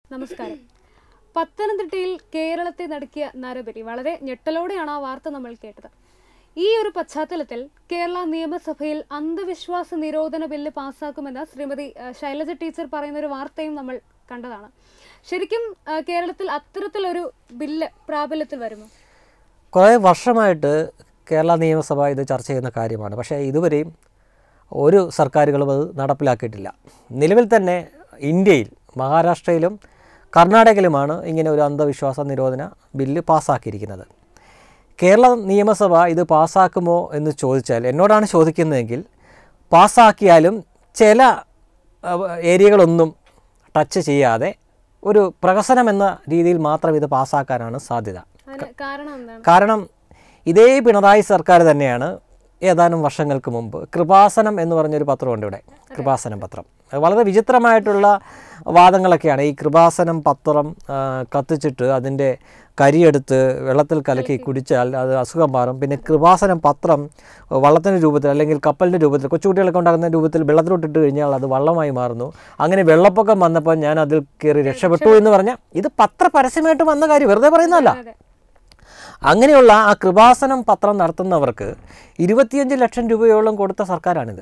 നമസ്കാരം പത്തനംതിട്ടയിൽ കേരളത്തെ നടുക്കിയ നരബലി വളരെ ഞെട്ടലോടെയാണ് ആ വാർത്ത നമ്മൾ കേട്ടത് ഈ ഒരു പശ്ചാത്തലത്തിൽ കേരള നിയമസഭയിൽ അന്ധവിശ്വാസ നിരോധന ബില്ല് പാസ്സാക്കുമെന്ന് ശ്രീമതി അഹ്, ശൈലജ ടീച്ചർ പറയുന്ന ഒരു വാർത്തയും നമ്മൾ കണ്ടതാണ് ശരിക്കും അഹ്, കേരളത്തിൽ അത്തരത്തിലൊരു ബില്ല് പ്രാബല്യത്തിൽ വരുമോ കുറേ വർഷമായിട്ട് കേരള നിയമസഭ ഇത് ചർച്ച ചെയ്യുന്ന കാര്യമാണ് പക്ഷേ ഇതുവരെയും ഒരു സർക്കാരുകളും അത് നടപ്പിലാക്കിയിട്ടില്ല നിലവിൽ തന്നെ ഇന്ത്യയിൽ മഹാരാഷ്ട്രയിലും കർണാടകയിലുമാണ് ഇങ്ങനെ ഒരു അന്ധവിശ്വാസ നിരോധന ബില്ല് പാസ്സാക്കിയിരിക്കുന്നത് കേരള നിയമസഭ ഇത് പാസ്സാക്കുമോ എന്ന് ചോദിച്ചാൽ എന്നോടാണ് ചോദിക്കുന്നതെങ്കിൽ പാസ്സാക്കിയാലും ചില അഹ്, ഏരിയകളൊന്നും ടച്ച് ചെയ്യാതെ ഒരു പ്രഹസനം എന്ന രീതിയിൽ മാത്രം ഇത് പാസ്സാക്കാനാണ് സാധ്യത അതിന് കാരണം എന്താണ് കാരണം ഇതേ പിണറായി സർക്കാർ തന്നെയാണ് ഏതാനും വർഷങ്ങൾക്ക് മുമ്പ് കൃപാസനം എന്ന് പറഞ്ഞൊരു പത്രമുണ്ട് ഇവിടെ കൃപാസനം പത്രം അത് വളരെ വിചിത്രമായിട്ടുള്ള വാദങ്ങളൊക്കെയാണ് ഈ കൃപാസനം പത്രം ആ, കത്തിച്ചിട്ട് അതിൻ്റെ കരിയെടുത്ത് വെള്ളത്തിൽ കലക്കി കുടിച്ചാൽ അത് അസുഖം മാറും പിന്നെ കൃപാസനം പത്രം വള്ളത്തിൻ്റെ രൂപത്തിൽ അല്ലെങ്കിൽ കപ്പലിൻ്റെ രൂപത്തിൽ കൊച്ചുകുട്ടികളൊക്കെ ഉണ്ടാകുന്ന രൂപത്തിൽ വെള്ളത്തിലോട്ടിട്ട് കഴിഞ്ഞാൽ അത് വള്ളമായി മാറുന്നു അങ്ങനെ വെള്ളപ്പൊക്കം വന്നപ്പോൾ ഞാൻ അതിൽ കയറി രക്ഷപ്പെട്ടു എന്ന് പറഞ്ഞാൽ ഇത് പത്ര പരസ്യമായിട്ട് വന്ന കാര്യം വെറുതെ പറയുന്നതല്ല അതെ അങ്ങനെയുള്ള ആ കൃപാസനം പത്രം നടത്തുന്നവർക്ക് ഇരുപത്തിയഞ്ച് ലക്ഷം രൂപയോളം കൊടുത്ത സർക്കാരാണിത്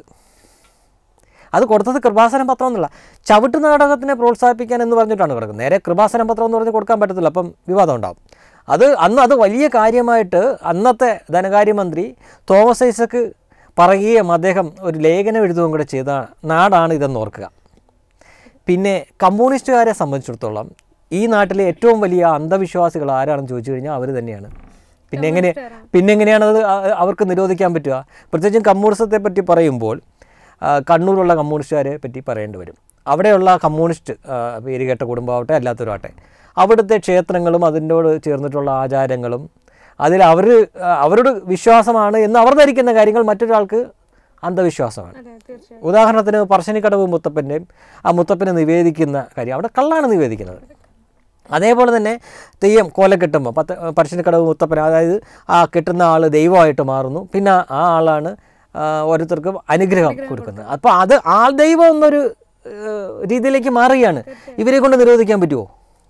അത് കൊടുത്തത് കൃപാസനം പത്രം എന്നല്ല ചവിട്ട് നാടകത്തിനെ പ്രോത്സാഹിപ്പിക്കാൻ എന്ന് പറഞ്ഞിട്ടാണ് കിടക്കുന്നത് നേരെ കൃപാസനം പത്രം എന്ന് പറഞ്ഞ് കൊടുക്കാൻ പറ്റത്തില്ല അപ്പം വിവാദം ഉണ്ടാവും അത് അന്ന് അത് വലിയ കാര്യമായിട്ട് അന്നത്തെ ധനകാര്യമന്ത്രി തോമസ് ഐസക്ക് പറയുകയും അദ്ദേഹം ഒരു ലേഖനം എഴുതുകയും കൂടെ ചെയ്ത നാടാണ് ഇതെന്ന് ഓർക്കുക പിന്നെ കമ്മ്യൂണിസ്റ്റുകാരെ സംബന്ധിച്ചിടത്തോളം ഈ നാട്ടിലെ ഏറ്റവും വലിയ അന്ധവിശ്വാസികൾ ആരാണെന്ന് ചോദിച്ചു കഴിഞ്ഞാൽ അവർ തന്നെയാണ് പിന്നെ എങ്ങനെ പിന്നെ എങ്ങനെയാണ് അത് അ- അവർക്ക് നിരോധിക്കാൻ പറ്റുക പ്രത്യേകിച്ചും കമ്മ്യൂണിസത്തെ പറ്റി പറയുമ്പോൾ ആ, കണ്ണൂരുള്ള കമ്മ്യൂണിസ്റ്റുകാരെ പറ്റി പറയേണ്ടി വരും അവിടെയുള്ള കമ്മ്യൂണിസ്റ്റ് ആ, പേര് കേട്ട കുടുംബമാവട്ടെ അല്ലാത്തവരാവട്ടെ അവിടുത്തെ ക്ഷേത്രങ്ങളും അതിനോട് ചേർന്നിട്ടുള്ള ആചാരങ്ങളും അതിൽ അവർ അവരുടെ വിശ്വാസമാണ് എന്ന് അവർ ധരിക്കുന്ന കാര്യങ്ങൾ മറ്റൊരാൾക്ക് അന്ധവിശ്വാസമാണ് അതെ തീർച്ചയായും ഉദാഹരണത്തിന് പറശ്ശിനിക്കടവ് മുത്തപ്പൻ്റെയും ആ മുത്തപ്പനെ നിവേദിക്കുന്ന കാര്യം അവിടെ കള്ളാണ് നിവേദിക്കുന്നത് അതേപോലെ തന്നെ തെയ്യം കോല കെട്ടുമ്പോൾ പത്ത് പറശ്ശിനിക്കടവ് മുത്തപ്പൻ അതായത് ആ കെട്ടുന്ന ആൾ ദൈവമായിട്ട് മാറുന്നു പിന്നെ ആ ആളാണ് ആ, ഓരോരുത്തർക്കും അനുഗ്രഹം കൊടുക്കുന്നത് അപ്പോൾ അത് ആൾ ദൈവം എന്നൊരു ഏഹ്, രീതിയിലേക്ക് മാറുകയാണ് ഇവരെ കൊണ്ട് നിരോധിക്കാൻ പറ്റുമോ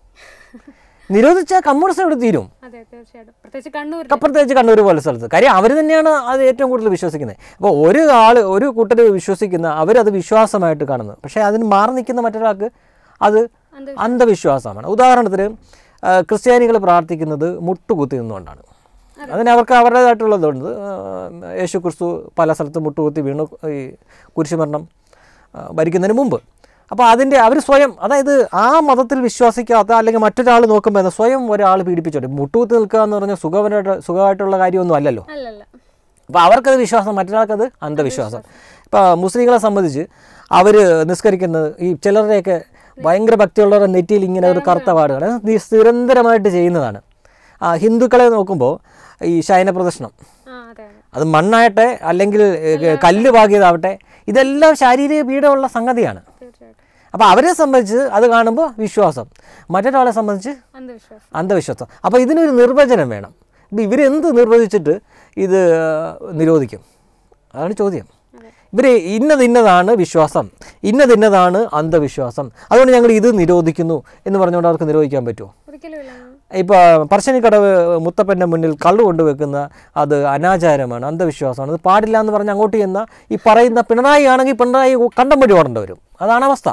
നിരോധിച്ചാൽ കമ്മ്യൂണിസ്റ്റ് ഇവിടെ തീരും അതെ തീർച്ചയായിട്ടും പ്രത്യേകിച്ച് കണ്ണൂരിൽ പ്രത്യേകിച്ച് കണ്ണൂർ പോലെ സ്ഥലത്ത് കാര്യം അവർ തന്നെയാണ് അത് ഏറ്റവും കൂടുതൽ വിശ്വസിക്കുന്നത് അപ്പോൾ ഒരു ആൾ ഒരു കൂട്ടർ വിശ്വസിക്കുന്ന അവരത് വിശ്വാസമായിട്ട് കാണുന്നത് പക്ഷേ അതിന് മാറി നിൽക്കുന്ന മറ്റൊരാൾക്ക് അത് അന്ധ- അന്ധവിശ്വാസമാണ് ഉദാഹരണത്തിന് ക്രിസ്ത്യാനികൾ പ്രാർത്ഥിക്കുന്നത് മുട്ടുകുത്തി നിന്നുകൊണ്ടാണ് അതിന് അവർക്ക് അവരുടേതായിട്ടുള്ളതുണ്ട് ആ, യേശു ക്രിസ്തു പല സ്ഥലത്തും മുട്ടുകുത്തി വീണു ഈ കുരിശുമരണം ആ, ഭരിക്കുന്നതിന് മുമ്പ് അപ്പോൾ അതിൻ്റെ അവർ സ്വയം അതായത് ആ മതത്തിൽ വിശ്വസിക്കാത്ത അല്ലെങ്കിൽ മറ്റൊരാൾ നോക്കുമ്പോൾ എന്താ സ്വയം ഒരാൾ പീഡിപ്പിച്ചോട്ടെ മുട്ടുകുത്തി നിൽക്കുക എന്ന് പറഞ്ഞാൽ സുഖമായിട്ട് സുഖമായിട്ടുള്ള കാര്യമൊന്നും അല്ലല്ലോ അല്ലല്ല അപ്പോൾ അവർക്കത് വിശ്വാസം മറ്റൊരാൾക്കത് അന്ധവിശ്വാസം ഇപ്പോൾ മുസ്ലിങ്ങളെ സംബന്ധിച്ച് അവർ നിസ്കരിക്കുന്നത് ഈ ചിലരുടെയൊക്കെ ഭയങ്കര ഭക്തിയുള്ളവരുടെ നെറ്റിയിൽ ഇങ്ങനെ ഒരു കറുത്ത പാടുകൾ അത് നിരന്തരമായിട്ട് ചെയ്യുന്നതാണ് ആ ഹിന്ദുക്കളെ നോക്കുമ്പോൾ ഈ ശയന പ്രദർശനം ആ അതെ അതെ അത് മണ്ണാകട്ടെ അല്ലെങ്കിൽ ഏ, കല്ല് പാകിയതാവട്ടെ ഇതെല്ലാം ശാരീരിക പീഡമുള്ള സംഗതിയാണ് തീർച്ചയായിട്ടും അപ്പോൾ അവരെ സംബന്ധിച്ച് അത് കാണുമ്പോൾ വിശ്വാസം മറ്റൊരാളെ സംബന്ധിച്ച് അന്ധവിശ്വാസം അന്ധവിശ്വാസം അപ്പോൾ ഇതിനൊരു നിർവചനം വേണം ഇപ്പം ഇവരെന്ത് നിർവചിച്ചിട്ട് ഇത് നിരോധിക്കും അതാണ് ചോദ്യം അതെ ഇവർ ഇന്നത് ഇന്നതാണ് വിശ്വാസം ഇന്നത് ഇന്നതാണ് അന്ധവിശ്വാസം അതുകൊണ്ട് ഞങ്ങൾ ഇത് നിരോധിക്കുന്നു എന്ന് പറഞ്ഞുകൊണ്ട് അവർക്ക് നിരോധിക്കാൻ പറ്റുമോ ഒരിക്കലും ഇല്ല ഇപ്പോൾ പറശ്ശിനിക്കടവ് മുത്തപ്പൻ്റെ മുന്നിൽ കള്ളു കൊണ്ടുവെക്കുന്ന അത് അനാചാരമാണ് അന്ധവിശ്വാസമാണ് അത് പാടില്ല എന്ന് പറഞ്ഞ് അങ്ങോട്ട് ചെന്ന ഈ പറയുന്ന പിണറായി ആണെങ്കിൽ പിണറായി കണ്ടം വഴി ഓടേണ്ടി വരും അതാണ് അവസ്ഥ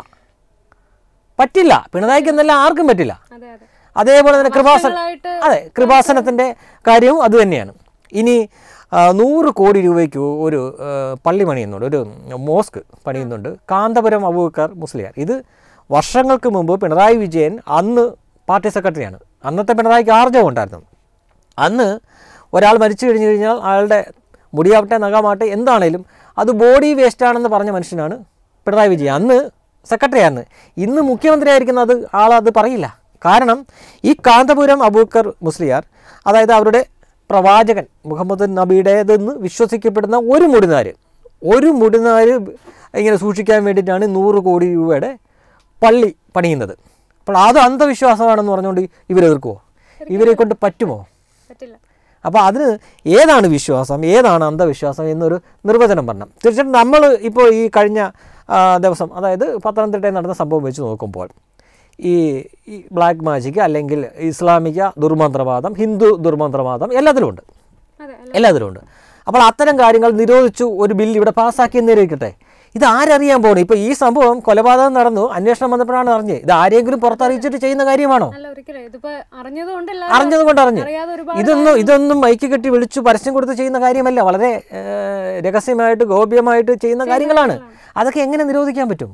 പറ്റില്ല പിണറായിക്ക് എന്നല്ല ആർക്കും പറ്റില്ല അതെ അതെ അതേപോലെ തന്നെ കൃപാസന വർഷങ്ങളായിട്ട് അതെ കൃപാസനത്തിൻ്റെ കാര്യവും അതുതന്നെയാണ് ഇനി ആ, നൂറ് കോടി രൂപയ്ക്ക് ഒരു ആ, പള്ളി പണിയുന്നുണ്ട് ഒരു മോസ്ക് പണിയുന്നുണ്ട് കാന്തപുരം അബൂബക്കർ മുസ്ലിയാർ ഇത് വർഷങ്ങൾക്ക് മുമ്പ് പിണറായി വിജയൻ അന്ന് പാർട്ടി സെക്രട്ടറിയാണ് അന്നത്തെ പിണറായിക്ക് ആർജവം ഉണ്ടായിരുന്നു അന്ന് ഒരാൾ മരിച്ചു കഴിഞ്ഞു കഴിഞ്ഞാൽ അയാളുടെ മുടിയാവട്ടെ നഖമാവട്ടെ എന്താണേലും അത് ബോഡി വേസ്റ്റ് ആണെന്ന് പറഞ്ഞ മനുഷ്യനാണ് പിണറായി വിജയൻ അന്ന് സെക്രട്ടറിയാണ് ഇന്ന് മുഖ്യമന്ത്രി ആയിരിക്കുന്നത് ആളത് പറയില്ല കാരണം ഈ കാന്തപുരം അബൂക്കർ മുസ്ലിയാർ അതായത് അവരുടെ പ്രവാചകൻ മുഹമ്മദ് നബിയുടേതെന്ന് വിശ്വസിക്കപ്പെടുന്ന ഒരു മുടിനാര് ഒരു മുടിനാര് ഇങ്ങനെ സൂക്ഷിക്കാൻ വേണ്ടിയിട്ടാണ് നൂറ് കോടി രൂപയുടെ പള്ളി പണിയുന്നത് അപ്പോൾ അത് അന്ധവിശ്വാസമാണെന്ന് പറഞ്ഞുകൊണ്ട് ഇവരെതിർക്കുമോ ഇവരെ കൊണ്ട് പറ്റുമോ പറ്റില്ല അപ്പോൾ അതിന് ഏതാണ് വിശ്വാസം ഏതാണ് അന്ധവിശ്വാസം എന്നൊരു നിർവചനം പറഞ്ഞു തീർച്ചയായിട്ടും നമ്മൾ ഇപ്പോൾ ഈ കഴിഞ്ഞ ആ, ദിവസം അതായത് പത്തനംതിട്ടയിൽ നടന്ന സംഭവം വെച്ച് നോക്കുമ്പോൾ ഈ ഈ ബ്ലാക്ക് മാജിക് അല്ലെങ്കിൽ ഇസ്ലാമിക ദുർമന്ത്രവാദം ഹിന്ദു ദുർമന്ത്രവാദം എല്ലാത്തിലും ഉണ്ട് അതെ അല്ല എല്ലാത്തിലും ഉണ്ട് അപ്പോൾ അത്തരം കാര്യങ്ങൾ നിരോധിച്ചു ഒരു ബിൽ ഇവിടെ പാസ്സാക്കി എന്നിരിക്കട്ടെ ഇത് ആരറിയാൻ പോകണം ഇപ്പോൾ ഈ സംഭവം കൊലപാതകം നടന്നു അന്വേഷണം വന്നപ്പോഴാണ് അറിഞ്ഞത് ഇത് ആരെങ്കിലും പുറത്തറിയിച്ചിട്ട് ചെയ്യുന്ന കാര്യമാണോ അല്ല ഒരിക്കലും ഇതിപ്പോ അറിഞ്ഞതുകൊണ്ടല്ല അറിഞ്ഞത് കൊണ്ട് അറിഞ്ഞു അറിയാതെ ഒരുപാട് ഇതൊന്നും ഇതൊന്നും മൈക്ക് കെട്ടി വിളിച്ചു പരസ്യം കൊടുത്ത് ചെയ്യുന്ന കാര്യമല്ല വളരെ ഏഹ്, രഹസ്യമായിട്ട് ഗോപ്യമായിട്ട് ചെയ്യുന്ന കാര്യങ്ങളാണ് അതൊക്കെ എങ്ങനെ നിരോധിക്കാൻ പറ്റും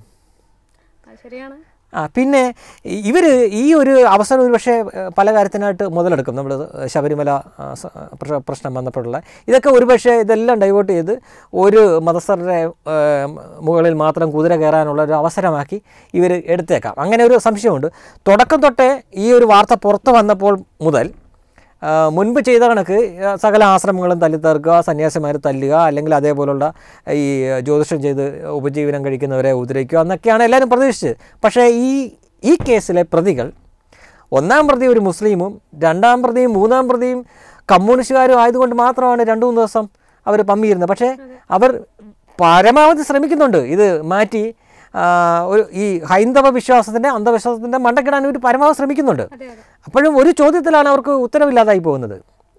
അത് ശരിയാണ് ആ പിന്നെ ഇവർ ഈ ഒരു അവസരം ഒരു പക്ഷേ പല കാര്യത്തിനായിട്ട് മുതലെടുക്കും നമ്മൾ ശബരിമല ആ, സ- പ്രശ്ന- പ്രശ്നം വന്നപ്പോഴുള്ള ഇതൊക്കെ ഒരു പക്ഷേ ഇതെല്ലാം ഡൈവേർട്ട് ചെയ്ത് ഒരു മതസ്ഥരുടെ ഏ, മുകളിൽ മാത്രം കുതിര കയറാനുള്ള ഒരു അവസരമാക്കി ഇവർ എടുത്തേക്കാം അങ്ങനെ ഒരു സംശയമുണ്ട് തുടക്കം തൊട്ടേ ഈ ഒരു വാർത്ത പുറത്ത് വന്നപ്പോൾ മുതൽ ആ, മുൻപ് ചെയ്ത കണക്ക് ആ, സകല ആശ്രമങ്ങളും തല്ലിത്തീർക്കുക സന്യാസിമാരെ തല്ലുക അല്ലെങ്കിൽ അതേപോലുള്ള ഈ ജ്യോതിഷം ചെയ്ത് ഉപജീവനം കഴിക്കുന്നവരെ ഉപദ്രവിക്കുക എന്നൊക്കെയാണ് എല്ലാവരും പ്രതീക്ഷിച്ചത് പക്ഷേ ഈ ഈ കേസിലെ പ്രതികൾ ഒന്നാം പ്രതി ഒരു മുസ്ലിമും രണ്ടാം പ്രതിയും മൂന്നാം പ്രതിയും കമ്മ്യൂണിസ്റ്റുകാരും ആയതുകൊണ്ട് മാത്രമാണ് രണ്ടു മൂന്ന് ദിവസം അവർ പമ്മിയിരുന്നത് പക്ഷേ അവർ പരമാവധി ശ്രമിക്കുന്നുണ്ട് ഇത് മാറ്റി ആ, ഒരു ഈ ഹൈന്ദവ വിശ്വാസത്തിൻ്റെ അന്ധവിശ്വാസത്തിൻ്റെ മണ്ടക്കിടാൻ ഇവർ പരമാവധി ശ്രമിക്കുന്നുണ്ട് അതെ അതെ അപ്പോഴും ഒരു ചോദ്യത്തിലാണ് അവർക്ക് ഉത്തരവില്ലാതായി പോകുന്നത്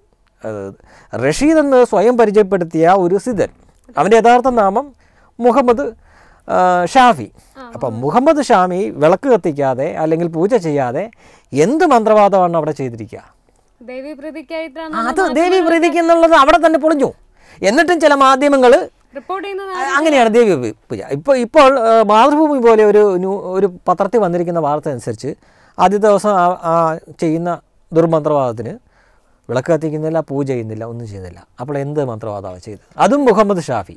അത് റഷീദ് എന്ന് സ്വയം പരിചയപ്പെടുത്തിയ ഒരു സിദ്ധൻ അവൻ്റെ യഥാർത്ഥ നാമം മുഹമ്മദ് ആ, ഷാഫി അപ്പം മുഹമ്മദ് ഷാമി വിളക്ക് കത്തിക്കാതെ അല്ലെങ്കിൽ പൂജ ചെയ്യാതെ എന്ത് മന്ത്രവാദമാണ് അവിടെ ചെയ്തിരിക്കുക ദേവി പ്രീതിക്കായിട്ടാണ് അത് ദേവി പ്രീതിക്ക് എന്നുള്ളത് അവിടെ തന്നെ പൊളിഞ്ഞു എന്നിട്ടും ചില മാധ്യമങ്ങൾ റിപ്പോർട്ട് ചെയ്യുന്നത് അങ്ങനെയാണ് ദേവി പൂ- പൂജ ഇപ്പോൾ ഇപ്പോൾ ആ, മാതൃഭൂമി പോലെ ഒരു ന്യൂ ഒരു പത്രത്തിൽ വന്നിരിക്കുന്ന വാർത്ത അനുസരിച്ച് ആദ്യത്തെ ദിവസം ആ- ആ ചെയ്യുന്ന ദുർമന്ത്രവാദത്തിന് വിളക്ക് കത്തിക്കുന്നില്ല പൂജ ചെയ്യുന്നില്ല ഒന്നും ചെയ്യുന്നില്ല അപ്പോൾ എന്ത് മന്ത്രവാദമാണ് ചെയ്തത് അതും മുഹമ്മദ് ഷാഫി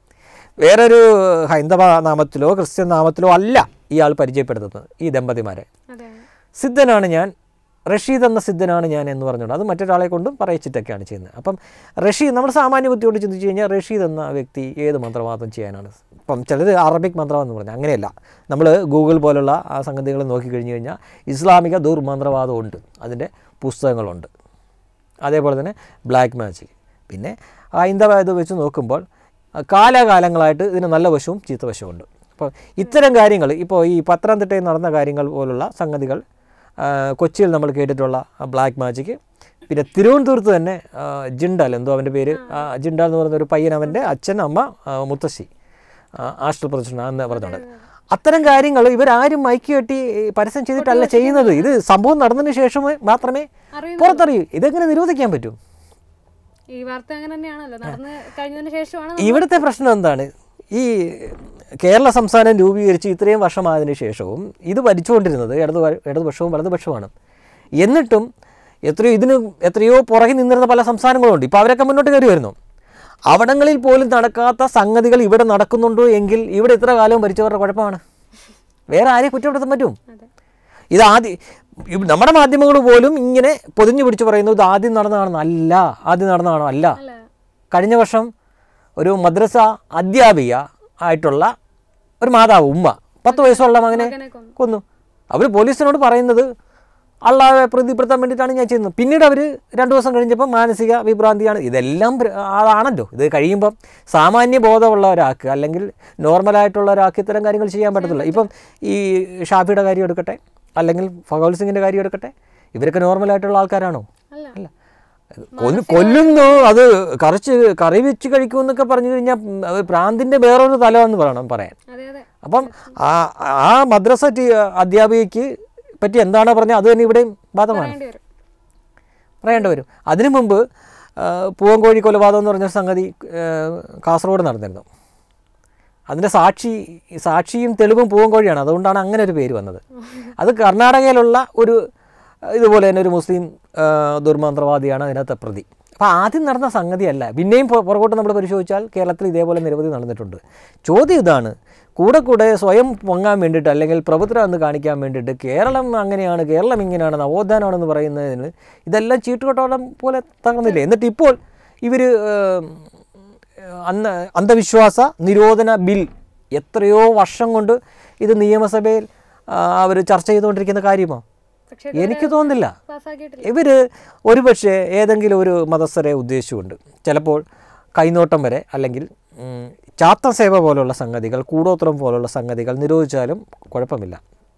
വേറൊരു ഹൈന്ദവ നാമത്തിലോ ക്രിസ്ത്യൻ നാമത്തിലോ അല്ല ഇയാൾ പരിചയപ്പെടുത്തുന്നത് ഈ ദമ്പതിമാരെ അതെ സിദ്ധനാണ് ഞാൻ റഷീദ് എന്ന സിദ്ധനാണ് ഞാൻ എന്ന് പറഞ്ഞുകൊണ്ട് അത് മറ്റൊരാളെ കൊണ്ടും പറയിച്ചിട്ടൊക്കെയാണ് ചെയ്യുന്നത് അപ്പം റഷീദ് നമ്മൾ സാമാന്യ ബുദ്ധിയോട് ചിന്തിച്ച് കഴിഞ്ഞാൽ റഷീദ് എന്ന വ്യക്തി ഏത് മന്ത്രവാദം ചെയ്യാനാണ് ഇപ്പം ചിലത് അറബിക് മന്ത്രവാദം എന്ന് പറഞ്ഞാൽ അങ്ങനെയല്ല നമ്മൾ ഗൂഗിൾ പോലുള്ള ആ സംഗതികൾ നോക്കിക്കഴിഞ്ഞ് കഴിഞ്ഞാൽ ഇസ്ലാമിക ദുർമന്ത്രവാദമുണ്ട് അതിൻ്റെ പുസ്തകങ്ങളുണ്ട് അതേപോലെ തന്നെ ബ്ലാക്ക് മാജിക് പിന്നെ ഹൈന്ദവ ഇത് വെച്ച് നോക്കുമ്പോൾ ആ, കാലാകാലങ്ങളായിട്ട് ഇതിന് നല്ല വശവും ചീത്ത വശവും ഉണ്ട് അപ്പോൾ ഇത്തരം കാര്യങ്ങൾ ഇപ്പോൾ ഈ പത്തനംതിട്ടയിൽ നടന്ന കാര്യങ്ങൾ പോലുള്ള സംഗതികൾ ആ, കൊച്ചിയിൽ നമ്മൾ കേട്ടിട്ടുള്ള ബ്ലാക്ക് മാജിക് പിന്നെ തിരുവനന്തപുരത്ത് തന്നെ ആ, ജിണ്ടാൽ എന്തോ അവൻ്റെ പേര് ആ, ജിണ്ടാൽ എന്ന് പറയുന്ന ഒരു പയ്യൻ അവൻ്റെ അച്ഛൻ അമ്മ ആ, മുത്തശ്ശി ആസ്റ്റൽ പ്രദർശന എന്ന് പറഞ്ഞുകൊണ്ട് അത്തരം കാര്യങ്ങൾ ഇവരാരും മൈക്ക് കെട്ടി പരസ്യം ചെയ്തിട്ടല്ല ചെയ്യുന്നത് ഇത് സംഭവം നടന്നതിന് ശേഷം മാത്രമേ അറിയുന്നു പുറത്തറിയൂ ഇതെങ്ങനെ നിരോധിക്കാൻ പറ്റും ഈ വാർത്ത അങ്ങനെ തന്നെയാണല്ലോ നടന്ന് കഴിഞ്ഞതിന് ശേഷമാണ് ഇവിടുത്തെ പ്രശ്നം എന്താണ് ഈ കേരള സംസ്ഥാനം രൂപീകരിച്ച് ഇത്രയും വർഷമായതിനു ശേഷവും ഇത് ഭരിച്ചുകൊണ്ടിരുന്നത് ഇടതു ഇടതുപക്ഷവും വലതുപക്ഷവുമാണ് എന്നിട്ടും എത്രയോ ഇതിന് എത്രയോ പുറകിൽ നിന്നിരുന്ന പല സംസ്ഥാനങ്ങളുണ്ട് ഇപ്പോൾ അവരൊക്കെ മുന്നോട്ട് കയറി വരുന്നു അവിടങ്ങളിൽ പോലും നടക്കാത്ത സംഗതികൾ ഇവിടെ നടക്കുന്നുണ്ടോ എങ്കിൽ ഇവിടെ ഇത്ര കാലവും ഭരിച്ചവരുടെ കുഴപ്പമാണ് വേറെ ആരെയും കുറ്റപ്പെടുത്താൻ പറ്റും അതെ ഇത് ആദ്യം ഇവ് നമ്മുടെ മാധ്യമങ്ങൾ പോലും ഇങ്ങനെ പൊതിഞ്ഞു പിടിച്ച് പറയുന്നു ഇത് ആദ്യം നടന്നതാണെന്ന് അല്ല ആദ്യം നടന്നതാണോ അല്ല അല്ല കഴിഞ്ഞ വർഷം ഒരു മദ്രസ അധ്യാപിക ആയിട്ടുള്ള ഒരു മാതാവ് ഉമ്മ പത്ത് വയസ്സുള്ള മകനെ മകനെ കൊന്നു കൊന്നു അവർ പോലീസിനോട് പറയുന്നത് അള്ളാഹെ പ്രതിപ്പെടുത്താൻ വേണ്ടിയിട്ടാണ് ഞാൻ ചെയ്യുന്നത് പിന്നീട് അവർ രണ്ട് ദിവസം കഴിഞ്ഞപ്പോൾ മാനസിക വിഭ്രാന്തിയാണ് ഇതെല്ലാം പ്ര- അതാണല്ലോ ഇത് കഴിയുമ്പം സാമാന്യ ബോധമുള്ള ഒരാൾക്ക് അല്ലെങ്കിൽ നോർമലായിട്ടുള്ള ഒരാൾക്ക് ഇത്തരം കാര്യങ്ങൾ ചെയ്യാൻ പറ്റത്തില്ല ഇപ്പം ഈ ഷാഫിയുടെ കാര്യം എടുക്കട്ടെ അല്ലെങ്കിൽ ഫഗോൽ സിംഗിൻ്റെ കാര്യം എടുക്കട്ടെ ഇവരൊക്കെ നോർമലായിട്ടുള്ള ആൾക്കാരാണോ അല്ല അല്ല കൊല്ലു കൊല്ലുന്നു അത് കറിച്ച് കറി വെച്ച് കഴിക്കുമെന്നൊക്കെ പറഞ്ഞു കഴിഞ്ഞാൽ ഉം, അത് പ്രാന്തിൻ്റെ വേറൊരു തലമെന്ന് പറയണം പറയാൻ അതെ അതെ അപ്പം ആ ആ മദ്രസ ടീ അധ്യാപികയ്ക്ക് പറ്റി എന്താണോ പറഞ്ഞത് അത് തന്നെ ഇവിടെയും ബാധകമാണ് പറയേണ്ടി വരും പറയേണ്ടി വരും അതിനു മുമ്പ് ആ, പൂവൻകോഴി കൊലപാതകം എന്ന് പറഞ്ഞ സംഗതി ആ, കാസർഗോഡ് നടന്നിരുന്നു അതിൻ്റെ സാക്ഷി സാക്ഷിയും തെളിവും പൂവൻകോഴിയാണ് അതുകൊണ്ടാണ് അങ്ങനെ ഒരു പേര് വന്നത് അത് കർണാടകയിലുള്ള ഒരു ആ, ഇതുപോലെ തന്നെ ഒരു മുസ്ലിം ആ, ദുർമന്ത്രവാദിയാണ് അതിനകത്തെ പ്രതി അപ്പോൾ ആദ്യം നടന്ന സംഗതിയല്ല പിന്നെയും പുറ- പുറകോട്ട് നമ്മൾ പരിശോധിച്ചാൽ കേരളത്തിൽ ഇതേപോലെ നിരവധി നടന്നിട്ടുണ്ട് ചോദ്യം ഇതാണ് കൂടെ കൂടെ സ്വയം പൊങ്ങാൻ വേണ്ടിയിട്ട് അല്ലെങ്കിൽ പ്രഭുത്വം എന്ന് കാണിക്കാൻ വേണ്ടിയിട്ട് കേരളം അങ്ങനെയാണ് കേരളം ഇങ്ങനെയാണ് നവോത്ഥാനമാണെന്ന് പറയുന്നതിന് ഇതെല്ലാം ചീട്ടുകൊട്ടോളം പോലെ തകർന്നില്ലേ എന്നിട്ട് ഇപ്പോൾ ഇവർ അന്ന് അന്ധവിശ്വാസ നിരോധന ബിൽ എത്രയോ വർഷം കൊണ്ട് ഇത് നിയമസഭയിൽ അവർ ചർച്ച ചെയ്തുകൊണ്ടിരിക്കുന്ന കാര്യമോ പക്ഷേ എനിക്ക് തോന്നുന്നില്ല പാസ്സാക്കിയിട്ടില്ല ഇവർ ഒരുപക്ഷെ ഏതെങ്കിലും ഒരു മതസ്ഥരെ ഉദ്ദേശിച്ചുകൊണ്ട് ചിലപ്പോൾ കൈനോട്ടം വരെ അല്ലെങ്കിൽ ഉം, ചാത്ത സേവ പോലുള്ള സംഗതികൾ കൂടോത്രം പോലുള്ള സംഗതികൾ നിരോധിച്ചാലും കുഴപ്പമില്ല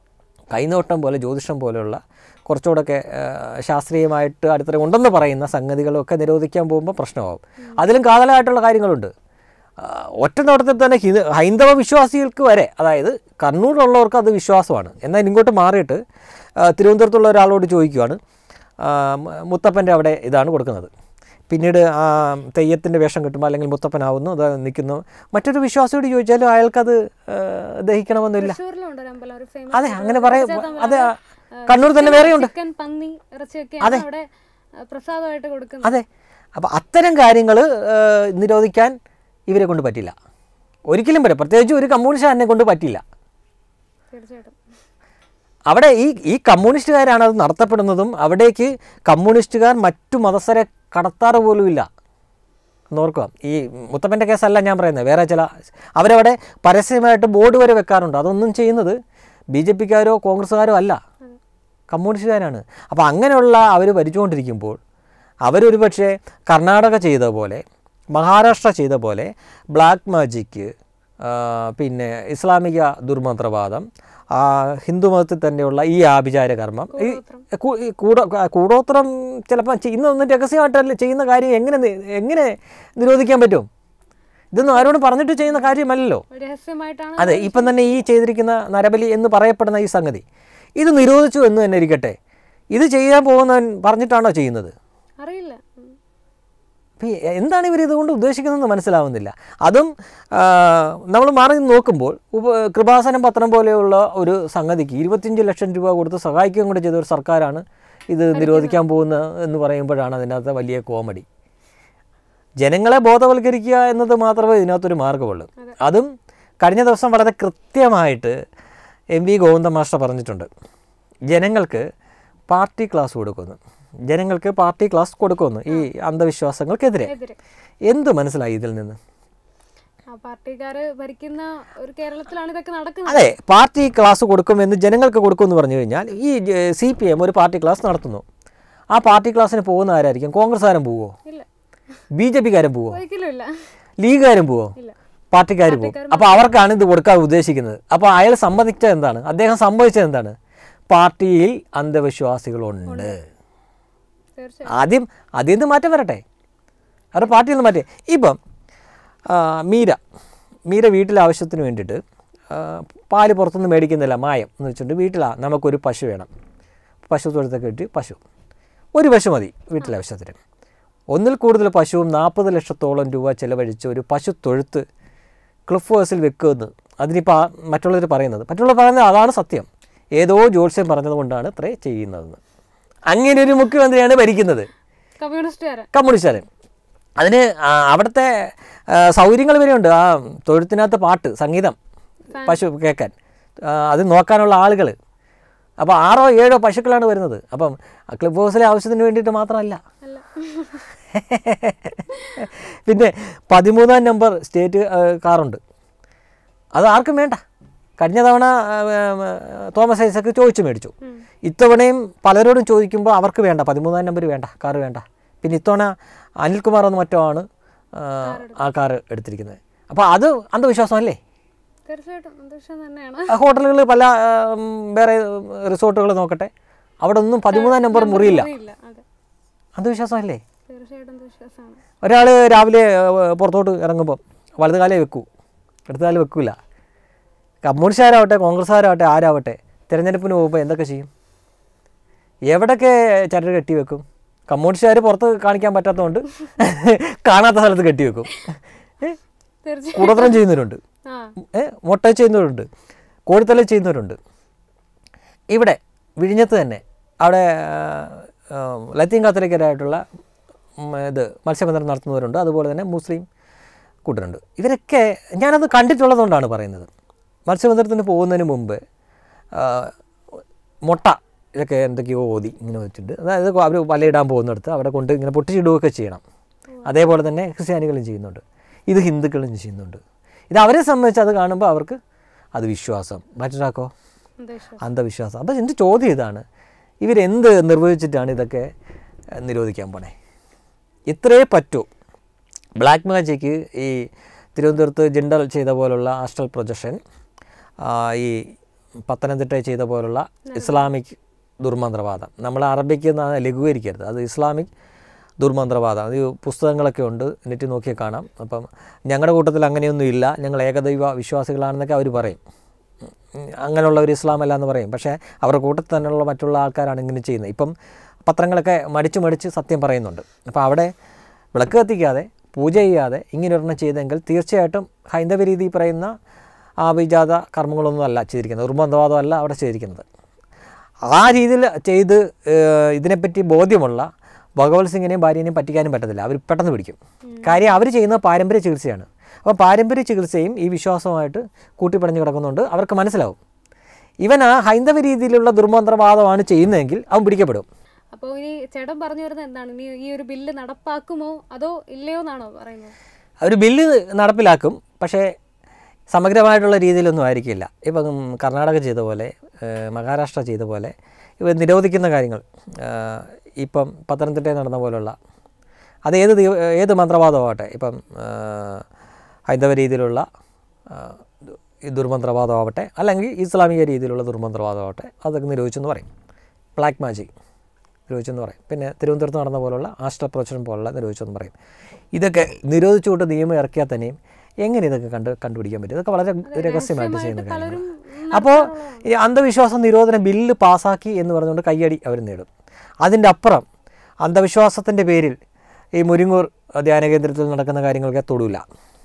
കൈനോട്ടം പോലെ ജ്യോതിഷം പോലെയുള്ള കുറച്ചുകൂടെയൊക്കെ ആ, ശാസ്ത്രീയമായിട്ട് അടുത്ത ഉണ്ടെന്ന് പറയുന്ന സംഗതികളൊക്കെ നിരോധിക്കാൻ പോകുമ്പോൾ പ്രശ്നമാവും അതിലും കാതലായിട്ടുള്ള കാര്യങ്ങളുണ്ട് ആ, ഒറ്റ നോട്ടത്തിൽ തന്നെ ഹി- ഹൈന്ദവ വിശ്വാസികൾക്ക് വരെ അതായത് കണ്ണൂരിലുള്ളവർക്ക് അത് വിശ്വാസമാണ് എന്നാൽ ഇങ്ങോട്ട് മാറിയിട്ട് ആ, തിരുവനന്തപുരത്തുള്ള ഒരാളോട് ചോദിക്കുവാണ് ആ, മു- മുത്തപ്പൻ്റെ അവിടെ ഇതാണ് കൊടുക്കുന്നത് പിന്നീട് ആ തെയ്യത്തിൻ്റെ വേഷം കിട്ടുമ്പോൾ അല്ലെങ്കിൽ മുത്തപ്പനാവുന്നു അത് നിൽക്കുന്നു മറ്റൊരു വിശ്വാസിയോട് ചോദിച്ചാലും അയാൾക്കത് ആ, ദഹിക്കണമെന്നില്ല തൃശ്ശൂരിലുണ്ട് ഒരു അമ്പലം ഒരു famous അതെ ആയിട്ടുള്ള അങ്ങനെ പറയും പശ്ചാത്തലം അതെ അല്ലാതെ, ആ, കണ്ണൂർ തന്നെ ചിക്കൻ- വേറെയുണ്ട് ചിക്കൻ പന്നി ഇറച്ചിയൊക്കെയാണ് അവിടെ ആ, പ്രസാദമായിട്ട് കൊടുക്കുന്നത് അതെ അപ്പോൾ അത്തരം കാര്യങ്ങൾ നിരോധിക്കാൻ ഇവരെ കൊണ്ട് പറ്റില്ല ഒരിക്കലും പറ്റില്ല പ്രത്യേകിച്ച് ഒരു കമ്മ്യൂണിസ്റ്റുകാരനെ കൊണ്ട് പറ്റില്ല തീർച്ചയായിട്ടും അവിടെ ഈ ഈ കമ്മ്യൂണിസ്റ്റുകാരാണ് അത് നടത്തപ്പെടുന്നതും അവിടേക്ക് കമ്മ്യൂണിസ്റ്റുകാർ മറ്റു മതസ്ഥരെ കടത്താറ് പോലുമില്ല എന്നോർക്കുക ഈ മുത്തപ്പൻ്റെ കേസല്ല ഞാൻ പറയുന്നത് വേറെ ചില അവരവിടെ പരസ്യമായിട്ട് ബോർഡ് വരെ വെക്കാറുണ്ട് അതൊന്നും ചെയ്യുന്നത് ബി ജെ പിക്കാരോ കോൺഗ്രസ്സുകാരോ അല്ല കമ്മ്യൂണിസ്റ്റുകാരാണ് അപ്പോൾ അങ്ങനെയുള്ള അവർ ഭരിച്ചുകൊണ്ടിരിക്കുമ്പോൾ അവരൊരു പക്ഷേ കർണാടക ചെയ്ത പോലെ മഹാരാഷ്ട്ര ചെയ്ത പോലെ ബ്ലാക്ക് മാജിക്ക് പിന്നെ ഇസ്ലാമിക ദുർമന്ത്രവാദം ആ, ഹിന്ദു മതത്തിൽ തന്നെയുള്ള ഈ ആഭിചാര കർമ്മം ഈ കൂ- ഈ കൂട കൂടോത്രം ചിലപ്പോൾ ചെയ്യുന്നതൊന്നും രഹസ്യമായിട്ടല്ല ചെയ്യുന്ന കാര്യം എങ്ങനെ നി- എങ്ങനെ നിരോധിക്കാൻ പറ്റും ഇതൊന്നും ആരോടും പറഞ്ഞിട്ട് ചെയ്യുന്ന കാര്യമല്ലല്ലോ രഹസ്യമായിട്ടാണ് അതെ ഇപ്പം തന്നെ ഈ ചെയ്തിരിക്കുന്ന നരബലി എന്ന് പറയപ്പെടുന്ന ഈ സംഗതി ഇത് നിരോധിച്ചു എന്ന് തന്നെ ഇരിക്കട്ടെ ഇത് ചെയ്യാൻ പോകുന്നവൻ പറഞ്ഞിട്ടാണോ ചെയ്യുന്നത് അറിയില്ല ഉം. അപ്പോൾ ഈ എന്താണ് ഇവർ ഇതുകൊണ്ട് ഉദ്ദേശിക്കുന്നതെന്ന് മനസ്സിലാവുന്നില്ല അതും നമ്മൾ മാറി നിന്ന് നോക്കുമ്പോൾ ഉപ കൃപാസനം പത്രം പോലെയുള്ള ഒരു സംഗതിക്ക് ഇരുപത്തിയഞ്ച് ലക്ഷം രൂപ കൊടുത്ത് സഹായിക്കുകയും കൂടെ ചെയ്ത ഒരു സർക്കാരാണ് ഇത് നിരോധിക്കാൻ പോകുന്ന എന്ന് പറയുമ്പോഴാണ് അതിനകത്ത് വലിയ കോമഡി ജനങ്ങളെ ബോധവൽക്കരിക്കുക എന്നത് മാത്രമേ ഇതിനകത്തൊരു മാർഗമുള്ളൂ അതും കഴിഞ്ഞ ദിവസം വളരെ കൃത്യമായിട്ട് എം വി ഗോവിന്ദ മാസ്റ്റർ പറഞ്ഞിട്ടുണ്ട് ജനങ്ങൾക്ക് പാർട്ടി ക്ലാസ് കൊടുക്കുന്നു ജനങ്ങൾക്ക് പാർട്ടി ക്ലാസ് കൊടുക്കുന്നു ഈ അന്ധവിശ്വാസങ്ങൾക്കെതിരെ എതിരെ എന്ത് മനസ്സിലായി ഇതിൽ നിന്ന് ആ പാർട്ടിക്കാര് ഭരിക്കുന്ന ഒരു കേരളത്തിലാണ് ഇതൊക്കെ നടക്കുന്നത് അതെ പാർട്ടി ക്ലാസ് കൊടുക്കുമെന്ന് ജനങ്ങൾക്ക് കൊടുക്കുമെന്ന് പറഞ്ഞു കഴിഞ്ഞാൽ ഈ സി പി എം ഒരു പാർട്ടി ക്ലാസ് നടത്തുന്നു ആ പാർട്ടി ക്ലാസ്സിന് പോകുന്ന ആരായിരിക്കും കോൺഗ്രസ്സുകാരൻ പോവോ ഇല്ല ബി ജെ പിക്കാരൻ പോവോ ഒരിക്കലും ഇല്ല ലീഗുകാരൻ പോവോ ഇല്ല പാർട്ടിക്കാർ പോകും അപ്പോൾ അവർക്കാണ് ഇത് കൊടുക്കാൻ ഉദ്ദേശിക്കുന്നത് അപ്പോൾ അയാൾ സമ്മതിച്ചത് എന്താണ് അദ്ദേഹം സംഭവിച്ചത് എന്താണ് പാർട്ടിയിൽ അന്ധവിശ്വാസികളുണ്ട് തീർച്ചയായും ആദ്യം അതിൽ നിന്ന് മാറ്റം വരട്ടെ അവരുടെ പാർട്ടിയിൽ നിന്ന് മാറ്റേ ഇപ്പം ആ, മീര മീര വീട്ടിലെ ആവശ്യത്തിന് വേണ്ടിയിട്ട് ആ, പാല് പുറത്തുനിന്ന് മേടിക്കുന്നില്ല മായം എന്ന് വെച്ചിട്ട് വീട്ടിലാ നമുക്കൊരു പശു വേണം പശു തൊഴുത്തൊക്കെ ഇട്ട് പശു ഒരു പശു മതി വീട്ടിലെ ആവശ്യത്തിന് ഒന്നിൽ കൂടുതൽ പശുവും നാൽപ്പത് ലക്ഷത്തോളം രൂപ ചിലവഴിച്ച് ഒരു പശു തൊഴുത്ത് ക്ലിഫ് ഹൗസിൽ വെക്കുമെന്ന് അതിനിപ്പോൾ മറ്റുള്ളവർ പറയുന്നത് മറ്റുള്ളവർ പറയുന്നത് അതാണ് സത്യം ഏതോ ജ്യോത്സ്യം പറഞ്ഞതുകൊണ്ടാണ് ഇത്രേ ചെയ്യുന്നതെന്ന് അങ്ങനെ ഒരു മുഖ്യമന്ത്രിയാണ് ഭരിക്കുന്നത് കമ്മ്യൂണിസ്റ്റുകാരൻ കമ്മ്യൂണിസ്റ്റുകാരൻ അതിന് ആ, അവിടുത്തെ സൗകര്യങ്ങൾ വരെയുണ്ട് ആ തൊഴുത്തിനകത്ത് പാട്ട് സംഗീതം പശു കേൾക്കാൻ ആ, അത് നോക്കാനുള്ള ആളുകൾ അപ്പോൾ ആറോ ഏഴോ പശുക്കളാണ് വരുന്നത് അപ്പം ക്ലബ് ഹൗസിലെ ആവശ്യത്തിന് വേണ്ടിയിട്ട് മാത്രമല്ല അല്ല പിന്നെ പതിമൂന്നാം നമ്പർ സ്റ്റേറ്റ് ആ, കാറുണ്ട് അത് ആർക്കും വേണ്ട കഴിഞ്ഞ തവണ ആ, ആ, തോമസ് ഐസക്ക് ചോദിച്ചു മേടിച്ചു ഉം. ഇത്തവണയും പലരോടും ചോദിക്കുമ്പോൾ അവർക്ക് വേണ്ട പതിമൂന്നാം നമ്പർ വേണ്ട കാറ് വേണ്ട പിന്നെ ഇത്തവണ അനിൽകുമാർ എന്ന് മറ്റോ ആണ് ആ, ആ കാറ് എടുത്തിരിക്കുന്നത് അപ്പോൾ അത് അന്ധവിശ്വാസമല്ലേ തീർച്ചയായിട്ടും അന്തരീക്ഷം തന്നെയാണ് ആ ഹോട്ടലുകൾ പല ആ, ഉം, വേറെ റിസോർട്ടുകൾ നോക്കട്ടെ അവിടെ ഒന്നും പതിമൂന്നാം നമ്പർ മുറിയില്ല ഇല്ല അതെ അന്ധവിശ്വാസമല്ലേ തീർച്ചയായിട്ടും അന്തവിശ്വാസമാണ് ഒരാൾ രാവിലെ ആ, പുറത്തോട്ട് ഇറങ്ങുമ്പോൾ വലത് കാലേ വെക്കൂ ഇടത് കാലം വെക്കൂല കമ്മ്യൂണിസ്റ്റുകാരാവട്ടെ കോൺഗ്രസ്സുകാരാവട്ടെ ആരാവട്ടെ തിരഞ്ഞെടുപ്പിന് പോകുമ്പോൾ എന്തൊക്കെ ചെയ്യും എവിടൊക്കെ ചരട് കെട്ടി വെക്കും കമ്മ്യൂണിസ്റ്റുകാർ പുറത്ത് കാണിക്കാൻ പറ്റാത്തതുകൊണ്ട് കാണാത്ത സ്ഥലത്ത് കെട്ടി വെക്കും ഏ? തീർച്ചയായും കൂടോത്രം ചെയ്യുന്നവരുണ്ട് ആ ഏ മുട്ട ചെയ്യുന്നവരുണ്ട് കോഴിത്തല ചെയ്യുന്നവരുണ്ട് ഇവിടെ വിഴിഞ്ഞത്ത് തന്നെ അവിടെ ആ, ലത്തീൻ കാത്തലിക്കരായിട്ടുള്ള ഉം, ഇത് മത്സ്യബന്ധനം നടത്തുന്നവരുണ്ട് അതുപോലെ തന്നെ മുസ്ലിം കൂട്ടരുണ്ട് ഇവരൊക്കെ ഞാനത് കണ്ടിട്ടുള്ളതുകൊണ്ടാണ് പറയുന്നത് മത്സ്യബന്ധനത്തിന് പോകുന്നതിന് മുമ്പ് ആ, മുട്ട ഇതൊക്കെ എന്തൊക്കെയോ ഓതി ഇങ്ങനെ വെച്ചിട്ട് അതായത് അവർ വലയിടാൻ പോകുന്നിടത്ത് അവിടെ കൊണ്ട് ഇങ്ങനെ പൊട്ടിച്ചിടുകയൊക്കെ ചെയ്യണം അതേപോലെ തന്നെ ക്രിസ്ത്യാനികളും ചെയ്യുന്നുണ്ട് ഇത് ഹിന്ദുക്കളും ചെയ്യുന്നുണ്ട് ഇത് അവരെ സംബന്ധിച്ച് അത് കാണുമ്പോൾ അവർക്ക് അത് വിശ്വാസം മറ്റൊരാക്കോ അന്തവിശ്വാസം അന്ധവിശ്വാസം അപ്പോൾ എൻ്റെ ചോദ്യം ഇതാണ് ഇവരെന്ത് നിർവഹിച്ചിട്ടാണ് ഇതൊക്കെ ഏഹ്, നിരോധിക്കാൻ പോണേ ഇത്രേ പറ്റൂ ബ്ലാക്ക് മാജിക്ക് ഈ തിരുവനന്തപുരത്ത് ജിണ്ടൽ ചെയ്ത പോലുള്ള ആസ്ട്രൽ പ്രൊജക്ഷൻ ഈ പത്തനംതിട്ട ചെയ്ത പോലുള്ള ഇസ്ലാമിക് ദുർമന്ത്രവാദം നമ്മൾ അറബിക്ക് എന്ന് ലഘൂകരിക്കരുത് അത് ഇസ്ലാമിക് ദുർമന്ത്രവാദം അത് പുസ്തകങ്ങളൊക്കെ ഉണ്ട് നെറ്റ് നോക്കിയാൽ കാണാം അപ്പം ഞങ്ങളുടെ കൂട്ടത്തിൽ അങ്ങനെയൊന്നും ഇല്ല ഞങ്ങൾ ഏകദൈവ വിശ്വാസികളാണെന്നൊക്കെ അവർ പറയും ഉം, അങ്ങനെയുള്ള ഒരു ഇസ്ലാം അല്ല എന്ന് പറയും പക്ഷേ അവരുടെ കൂട്ടത്തിൽ തന്നെയുള്ള മറ്റുള്ള ആൾക്കാരാണ് ഇങ്ങനെ ചെയ്യുന്നത് ഇപ്പം പത്രങ്ങളൊക്കെ മടിച്ച് മടിച്ച് സത്യം പറയുന്നുണ്ട് അപ്പോൾ അവിടെ വിളക്ക് കത്തിക്കാതെ പൂജ ചെയ്യാതെ ഇങ്ങനെ ഒരെണ്ണം ചെയ്തെങ്കിൽ തീർച്ചയായിട്ടും ഹൈന്ദവ രീതി പറയുന്ന ആഭിജാത കർമ്മങ്ങളൊന്നും അല്ല ചെയ്തിരിക്കുന്നത് നിർബന്ധവാദം അല്ല അവിടെ ചെയ്തിരിക്കുന്നത് ആ രീതിയിൽ ചെയ്ത് ഏഹ്, ഇതിനെപ്പറ്റി ബോധ്യമുള്ള ഭഗവത് സിംഗിനെയും ഭാര്യനെയും പറ്റിക്കാനും പറ്റത്തില്ല അവർ പെട്ടെന്ന് പിടിക്കും കാര്യം അവർ ചെയ്യുന്ന പാരമ്പര്യ ചികിത്സയാണ് അപ്പോൾ പാരമ്പര്യ ചികിത്സയും ഈ വിശ്വാസവുമായിട്ട് കൂട്ടിപ്പടഞ്ഞ് കിടക്കുന്നുണ്ട് അവർക്ക് മനസ്സിലാവും ഇവൻ ആ ഹൈന്ദവ രീതിയിലുള്ള ദുർമന്ത്രവാദമാണ് ചെയ്യുന്നതെങ്കിൽ അവൻ പിടിക്കപ്പെടും അപ്പോൾ ഇനി ചേട്ടൻ പറഞ്ഞു വരുന്നത് എന്താണ് ഇനി ഈ ഒരു ബില്ല് നടപ്പാക്കുമോ അതോ ഇല്ലയോ എന്നാണോ പറയുന്നത് അവർ ബില്ല് നടപ്പിലാക്കും പക്ഷേ സമഗ്രമായിട്ടുള്ള രീതിയിലൊന്നും ആയിരിക്കില്ല ഇപ്പം കർണാടക ചെയ്ത പോലെ ഏഹ് മഹാരാഷ്ട്ര ചെയ്ത പോലെ ഇവ നിരോധിക്കുന്ന കാര്യങ്ങൾ ഏഹ് ഇപ്പം പത്തനംതിട്ടയിൽ നടന്ന പോലുള്ള അത് ഏത് ദൈവ- ഏത് മന്ത്രവാദമാവട്ടെ ഇപ്പം ഏഹ് ഹൈന്ദവ രീതിയിലുള്ള ഏഹ് ഈ ദുർമന്ത്രവാദമാവട്ടെ അല്ലെങ്കിൽ ഇസ്ലാമിക രീതിയിലുള്ള ദുർമന്ത്രവാദമാവട്ടെ അതൊക്കെ നിരോധിച്ചെന്ന് പറയും ബ്ലാക്ക് മാജിക് നിരോധിച്ചെന്ന് പറയും പിന്നെ തിരുവനന്തപുരത്ത് നടന്ന പോലുള്ള ആഷ്ട്രപ്രോചനം പോലുള്ള നിരോധിച്ചെന്ന് പറയും ഇതൊക്കെ നിരോധിച്ചുകൊണ്ട് നിയമം ഇറക്കിയാൽ തന്നെയും എങ്ങനെ ഇതൊക്കെ കണ്ട് കണ്ടുപിടിക്കാൻ പറ്റും ഇതൊക്കെ വളരെ രഹസ്യമായിട്ട് ചെയ്യുന്ന കാര്യങ്ങൾ പലരും അപ്പോൾ ഈ അന്ധവിശ്വാസ നിരോധന ബില്ല് പാസ്സാക്കി എന്ന് പറഞ്ഞുകൊണ്ട് കയ്യടി അവർ നേടും അതിൻ്റെ അപ്പുറം അന്ധവിശ്വാസത്തിൻ്റെ പേരിൽ ഈ മുരിങ്ങൂർ ധ്യാന കേന്ദ്രത്തിൽ നടക്കുന്ന കാര്യങ്ങൾക്ക് തൊടൂല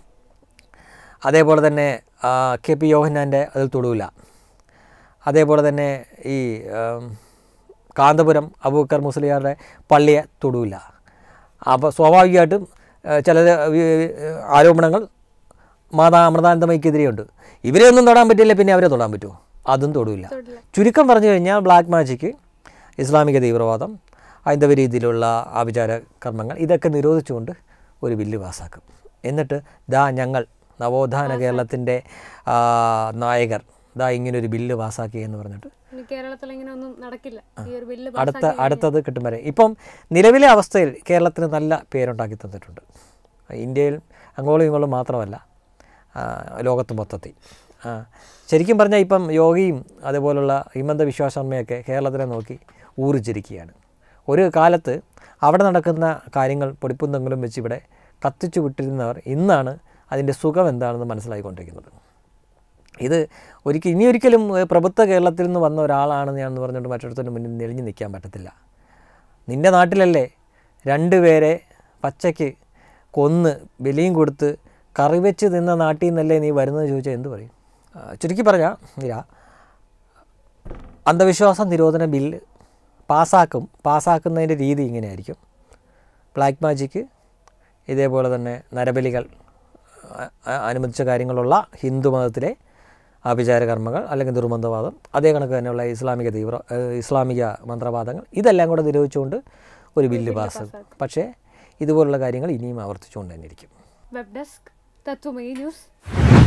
അതേപോലെ തന്നെ ആ, കെ പി യോഹന്നാൻ്റെ അതിൽ തൊടൂല അതേപോലെ തന്നെ ഈ ആം, കാന്തപുരം അബൂക്കർ മുസ്ലിയാരുടെ പള്ളിയെ തൊടൂല അപ്പോൾ സ്വാഭാവികമായിട്ടും ചില ആരോപണങ്ങൾ മാതാ അമൃതാനന്ദമയ്ക്കെതിരെയുണ്ട് ഇവരെ ഒന്നും തൊടാൻ പറ്റില്ല പിന്നെ അവരെ തൊടാൻ പറ്റുമോ അതും തൊടൂല തൊടില്ല. ചുരുക്കം പറഞ്ഞു കഴിഞ്ഞാൽ ബ്ലാക്ക് മാജിക്ക് ഇസ്ലാമിക തീവ്രവാദം ഹൈന്ദവ രീതിയിലുള്ള ആഭിചാര കർമ്മങ്ങൾ ഇതൊക്കെ നിരോധിച്ചുകൊണ്ട് ഒരു ബില്ല് പാസ്സാക്കും എന്നിട്ട് ദാ ഞങ്ങൾ നവോത്ഥാന കേരളത്തിൻ്റെ ആ, നായകർ ദാ ഇങ്ങനൊരു ബില്ല് പാസ്സാക്കി എന്ന് പറഞ്ഞിട്ട് ഇനി കേരളത്തിൽ ഇങ്ങനെ ഒന്നും നടക്കില്ല ഈ ഒരു ബില്ല് അടുത്ത അടുത്തത് കിട്ടും വരെ ഇപ്പം നിലവിലെ അവസ്ഥയിൽ കേരളത്തിന് നല്ല പേരുണ്ടാക്കി തന്നിട്ടുണ്ട് ഇന്ത്യയിൽ അങ്ങോളം ഇങ്ങോളം മാത്രമല്ല ആ, ലോകത്ത് മൊത്തത്തിൽ ആ, ശരിക്കും പറഞ്ഞാൽ ഇപ്പം യോഗിയും അതേപോലുള്ള ഹിമന്ത വിശ്വാസമ്മയൊക്കെ കേരളത്തിനെ നോക്കി ഊറിച്ചിരിക്കുകയാണ് ഒരു കാലത്ത് അവിടെ നടക്കുന്ന കാര്യങ്ങൾ പൊടിപ്പുന്തെങ്കിലും വെച്ച് ഇവിടെ കത്തിച്ചു വിട്ടിരുന്നവർ ഇന്നാണ് അതിൻ്റെ സുഖം എന്താണെന്ന് മനസ്സിലായിക്കൊണ്ടിരിക്കുന്നത് ഇത് ഒരിക്കൽ ഇനി ഒരിക്കലും ഏഹ്, പ്രഭുത്വ കേരളത്തിൽ നിന്ന് വന്ന ഒരാളാണെന്ന് ഞാൻ പറഞ്ഞുകൊണ്ട് മറ്റൊരുത്തന് മുന്നിൽ നെളിഞ്ഞു നിൽക്കാൻ പറ്റത്തില്ല നിൻ്റെ നാട്ടിലല്ലേ രണ്ടുപേരെ പച്ചയ്ക്ക് കൊന്ന് ബലിയും കൊടുത്ത് കറി വെച്ച് നിന്ന നാട്ടിൽ നിന്നല്ലേ നീ വരുന്നത് ചോദിച്ചാൽ എന്ത് പറയും ആ, ചുരുക്കി പറഞ്ഞാൽ ഇല്ല അന്ധവിശ്വാസ നിരോധന ബില്ല് പാസ്സാക്കും പാസ്സാക്കുന്നതിൻ്റെ രീതി ഇങ്ങനെയായിരിക്കും ബ്ലാക്ക് മാജിക്ക് ഇതേപോലെ തന്നെ നരബലികൾ അ- അ- അനുവദിച്ച കാര്യങ്ങളുള്ള ഹിന്ദു മതത്തിലെ ആഭിചാര കർമ്മങ്ങൾ അല്ലെങ്കിൽ ദുർമന്ത്രവാദം അതേ കണക്ക് തന്നെയുള്ള ഇസ്ലാമിക തീവ്ര ഏഹ് ഇസ്ലാമിക മന്ത്രവാദങ്ങൾ ഇതെല്ലാം കൂടെ നിരോധിച്ചുകൊണ്ട് ഒരു ബില്ല് പാസ്സാക്കും പക്ഷേ ഇതുപോലുള്ള കാര്യങ്ങൾ ഇനിയും ആവർത്തിച്ചുകൊണ്ട് തന്നെ ഇരിക്കും വെബ് ഡെസ്ക് തത്വമയി ന്യൂസ്